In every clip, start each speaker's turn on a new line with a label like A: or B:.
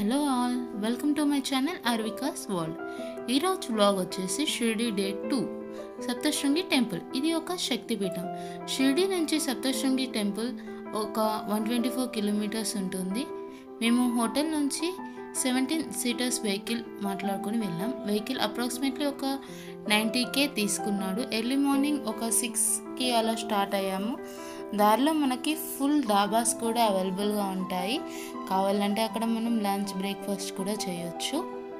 A: hello all welcome to my channel Arvika's world ఈరోజు vlog వచ్చేసి Shirdi day two Saptashrungi temple ఇది ఒక శక్తిపీఠం షిరిడి నుంచి సప్తశృంగి టెంపుల్ ఒక వన్ ట్వంటీ ఫోర్ కిలోమీటర్స్ ఉంటుంది మేము హోటల్ నుంచి సెవెంటీన్ సీటర్స్ వెహికల్ మాట్లాడుకొని వెళ్ళాం వెహికల్ అప్రాక్సిమేట్లీ ఒక నైంటీకే తీసుకున్నాడు ఎర్లీ మార్నింగ్ ఒక సిక్స్కి అలా స్టార్ట్ అయ్యాము దారిలో మనకి ఫుల్ డాబాస్ కూడా అవైలబుల్గా ఉంటాయి కావాలంటే అక్కడ మనం లంచ్ బ్రేక్ఫాస్ట్ కూడా చేయొచ్చు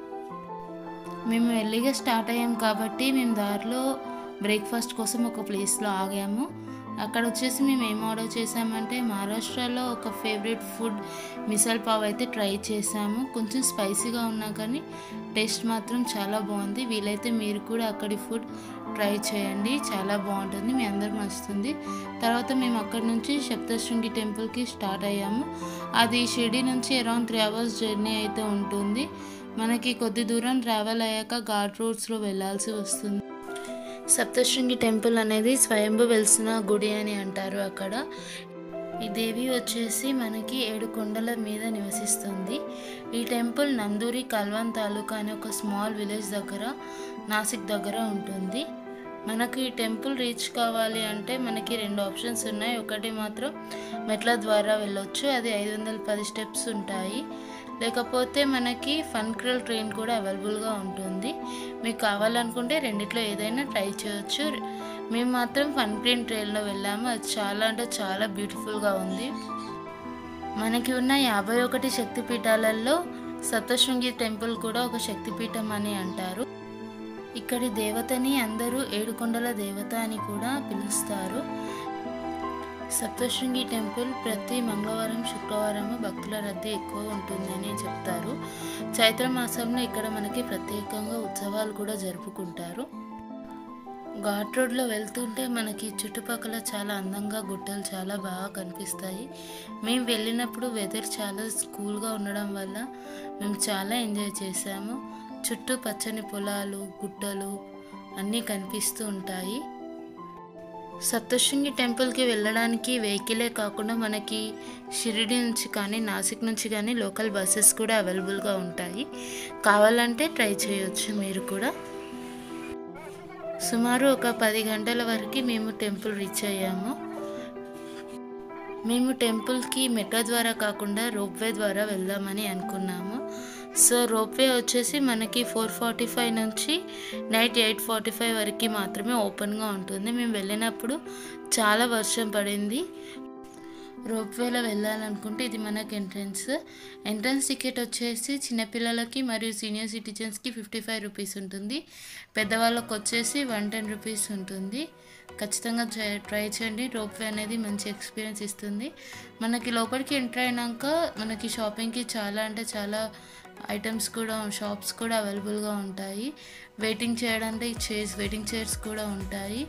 A: మేము ఎర్లీగా స్టార్ట్ అయ్యాం కాబట్టి మేము దారిలో బ్రేక్ఫాస్ట్ కోసం ఒక ప్లేస్లో ఆగాము అక్కడ వచ్చేసి మేము ఏం ఆర్డర్ చేసామంటే మహారాష్ట్రలో ఒక ఫేవరెట్ ఫుడ్ మిసల్ పావ్ అయితే ట్రై చేసాము కొంచెం స్పైసీగా ఉన్నా కానీ టేస్ట్ మాత్రం చాలా బాగుంది వీలైతే మీరు కూడా అక్కడి ఫుడ్ ట్రై చేయండి చాలా బాగుంటుంది మీ అందరికి నచ్చుతుంది తర్వాత మేము అక్కడి నుంచి సప్తశృంగి టెంపుల్కి స్టార్ట్ అయ్యాము అది షిరిడి నుంచి అరౌండ్ త్రీ అవర్స్ జర్నీ అయితే ఉంటుంది మనకి కొద్ది దూరం ట్రావెల్ అయ్యాక ఘాట్ రోడ్స్లో వెళ్ళాల్సి వస్తుంది సప్తశృంగి టెంపుల్ అనేది స్వయంభు వెలిసిన గుడి అని అంటారు అక్కడ ఈ దేవి వచ్చేసి మనకి ఏడు కొండల మీద నివసిస్తుంది ఈ టెంపుల్ నందూరి కల్వన్ తాలూకా అనే ఒక స్మాల్ విలేజ్ దగ్గర నాసిక్ దగ్గర ఉంటుంది మనకి ఈ టెంపుల్ రీచ్ కావాలి అంటే మనకి రెండు ఆప్షన్స్ ఉన్నాయి ఒకటి మాత్రం మెట్ల ద్వారా వెళ్ళొచ్చు అది ఐదు వందల పది స్టెప్స్ ఉంటాయి లేకపోతే మనకి ఫన్ క్రిల్ ట్రైన్ కూడా అవైలబుల్గా ఉంటుంది మీకు కావాలనుకుంటే రెండిట్లో ఏదైనా ట్రై చేయొచ్చు మేము మాత్రం ఫన్ క్రీన్ ట్రైన్లో వెళ్ళాము అది చాలా అంటే చాలా బ్యూటిఫుల్గా ఉంది మనకి ఉన్న యాభై ఒకటి శక్తిపీఠాలలో సప్తశృంగి టెంపుల్ కూడా ఒక శక్తిపీఠం అని అంటారు ఇక్కడి దేవతని అందరూ ఏడుకొండల దేవత అని కూడా పిలుస్తారు సప్తశృంగి టెంపుల్ ప్రతి మంగళవారం శుక్రవారం భక్తుల రద్దీ ఎక్కువ ఉంటుందని చెప్తారు చైత్ర మాసంలో ఇక్కడ మనకి ప్రత్యేకంగా ఉత్సవాలు కూడా జరుపుకుంటారు ఘాట్ రోడ్లో వెళ్తుంటే మనకి చుట్టుపక్కల చాలా అందంగా గుట్టలు చాలా బాగా కనిపిస్తాయి మేము వెళ్ళినప్పుడు వెదర్ చాలా కూల్గా ఉండడం వల్ల మేము చాలా ఎంజాయ్ చేసాము చుట్టూ పచ్చని పొలాలు గుట్టలు అన్నీ కనిపిస్తూ ఉంటాయి సప్తశృంగి టెంపుల్కి వెళ్ళడానికి వెహికలే కాకుండా మనకి షిరిడి నుంచి కానీ నాసిక్ నుంచి కానీ లోకల్ బస్సెస్ కూడా అవైలబుల్గా ఉంటాయి కావాలంటే ట్రై చేయొచ్చు మీరు కూడా సుమారు ఒక పది గంటల వరకు మేము టెంపుల్ రీచ్ అయ్యాము మేము టెంపుల్కి మెట్రో ద్వారా కాకుండా రోప్వే ద్వారా వెళ్దామని అనుకున్నాము సో రోప్వే వచ్చేసి మనకి ఫోర్ ఫార్టీ ఫైవ్ నుంచి నైట్ ఎయిట్ ఫార్టీ ఫైవ్ వరకు మాత్రమే ఓపెన్గా ఉంటుంది మేము వెళ్ళినప్పుడు చాలా వర్షం పడింది రోప్వేలో వెళ్ళాలనుకుంటే ఇది మనకు ఎంట్రన్స్ ఎంట్రన్స్ టికెట్ వచ్చేసి చిన్నపిల్లలకి మరియు సీనియర్ సిటిజన్స్కి ఫిఫ్టీ ఫైవ్ రూపీస్ ఉంటుంది పెద్దవాళ్ళకి వచ్చేసి వన్ టెన్ రూపీస్ ఉంటుంది ఖచ్చితంగా ట్రై చేయండి రోప్వే అనేది మంచి ఎక్స్పీరియన్స్ ఇస్తుంది మనకి లోపలికి ఎంటర్ అయినాక మనకి షాపింగ్కి చాలా అంటే చాలా ఐటమ్స్ కూడా షాప్స్ కూడా అవైలబుల్గా ఉంటాయి వెయిటింగ్ చేయడానికి చైర్స్ వెయిటింగ్ చైర్స్ కూడా ఉంటాయి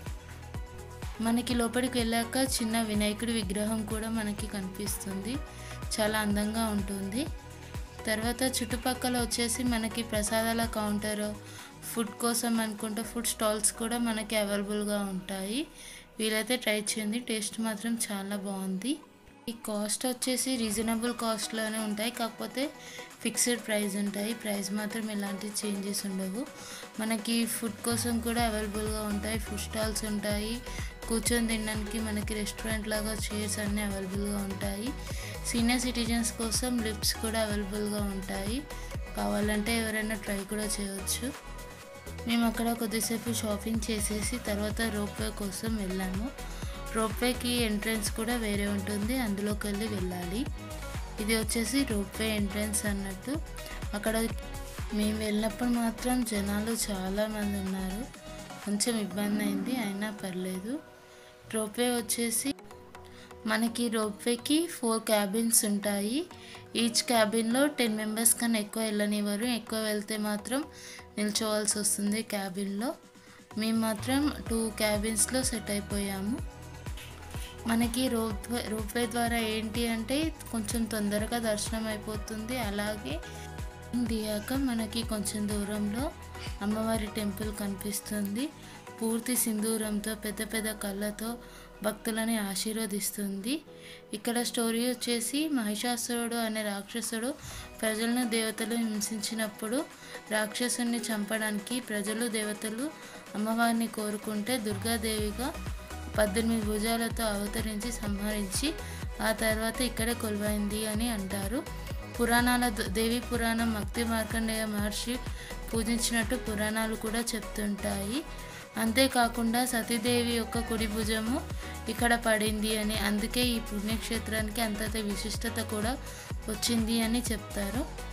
A: మనకి లోపలికి వెళ్ళాక చిన్న వినాయకుడి విగ్రహం కూడా మనకి కనిపిస్తుంది చాలా అందంగా ఉంటుంది తర్వాత చుట్టుపక్కల వచ్చేసి మనకి ప్రసాదాల కౌంటర్ ఫుడ్ కోసం అనుకుంటే ఫుడ్ స్టాల్స్ కూడా మనకి అవైలబుల్గా ఉంటాయి వీలైతే ట్రై చేయండి టేస్ట్ మాత్రం చాలా బాగుంది ఈ కాస్ట్ వచ్చేసి రీజనబుల్ కాస్ట్లోనే ఉంటాయి కాకపోతే ఫిక్స్డ్ ప్రైస్ ఉంటాయి ప్రైస్ మాత్రం ఎలాంటి చేంజెస్ ఉండవు మనకి ఫుడ్ కోసం కూడా అవైలబుల్గా ఉంటాయి ఫుడ్ స్టాల్స్ ఉంటాయి కూర్చొని తినడానికి మనకి రెస్టారెంట్ లాగా చైర్స్ అన్నీ అవైలబుల్గా ఉంటాయి సీనియర్ సిటిజన్స్ కోసం లిఫ్ట్స్ కూడా అవైలబుల్గా ఉంటాయి కావాలంటే ఎవరైనా ట్రై కూడా చేయవచ్చు మేము అక్కడ కొద్దిసేపు షాపింగ్ చేసేసి తర్వాత రోప్వే కోసం వెళ్ళాము రోప్వేకి ఎంట్రన్స్ కూడా వేరే ఉంటుంది అందులోకి వెళ్ళి వెళ్ళాలి ఇది వచ్చేసి రోప్వే ఎంట్రన్స్ అన్నట్టు అక్కడ మేము వెళ్ళినప్పుడు మాత్రం జనాలు చాలామంది ఉన్నారు కొంచెం ఇబ్బంది అయింది అయినా పర్లేదు రోప్వే వచ్చేసి మనకి రోప్వేకి ఫోర్ క్యాబిన్స్ ఉంటాయి ఈచ్ క్యాబిన్లో టెన్ మెంబర్స్ కన్నా ఎక్కువ వెళ్ళనివ్వరు ఎక్కువ వెళ్తే మాత్రం నిల్చోవాల్సి వస్తుంది క్యాబిన్లో మేము మాత్రం టూ క్యాబిన్స్లో సెట్ అయిపోయాము మనకి రోప్వే రోప్వే ద్వారా ఏంటి అంటే కొంచెం తొందరగా దర్శనం అయిపోతుంది అలాగే దిగాక మనకి కొంచెం దూరంలో అమ్మవారి టెంపుల్ కనిపిస్తుంది పూర్తి సింధూరంతో పెద్ద పెద్ద కళ్ళతో భక్తులని ఆశీర్వదిస్తుంది ఇక్కడ స్టోరీ వచ్చేసి మహిషాసురుడు అనే రాక్షసుడు ప్రజలను దేవతలు హింసించినప్పుడు రాక్షసుని చంపడానికి ప్రజలు దేవతలు అమ్మవారిని కోరుకుంటే దుర్గాదేవిగా పద్దెనిమిది భుజాలతో అవతరించి సంహరించి ఆ తర్వాత ఇక్కడే కొలువైంది అని అంటారు పురాణాల ద- దేవి పురాణం భక్తి మార్కండేయ మహర్షి పూజించినట్టు పురాణాలు కూడా చెప్తుంటాయి అంతేకాకుండా సతీదేవి యొక్క కుడి భుజము ఇక్కడ పడింది అని అందుకే ఈ పుణ్యక్షేత్రానికి అంతటి విశిష్టత కూడా వచ్చింది అని చెప్తారు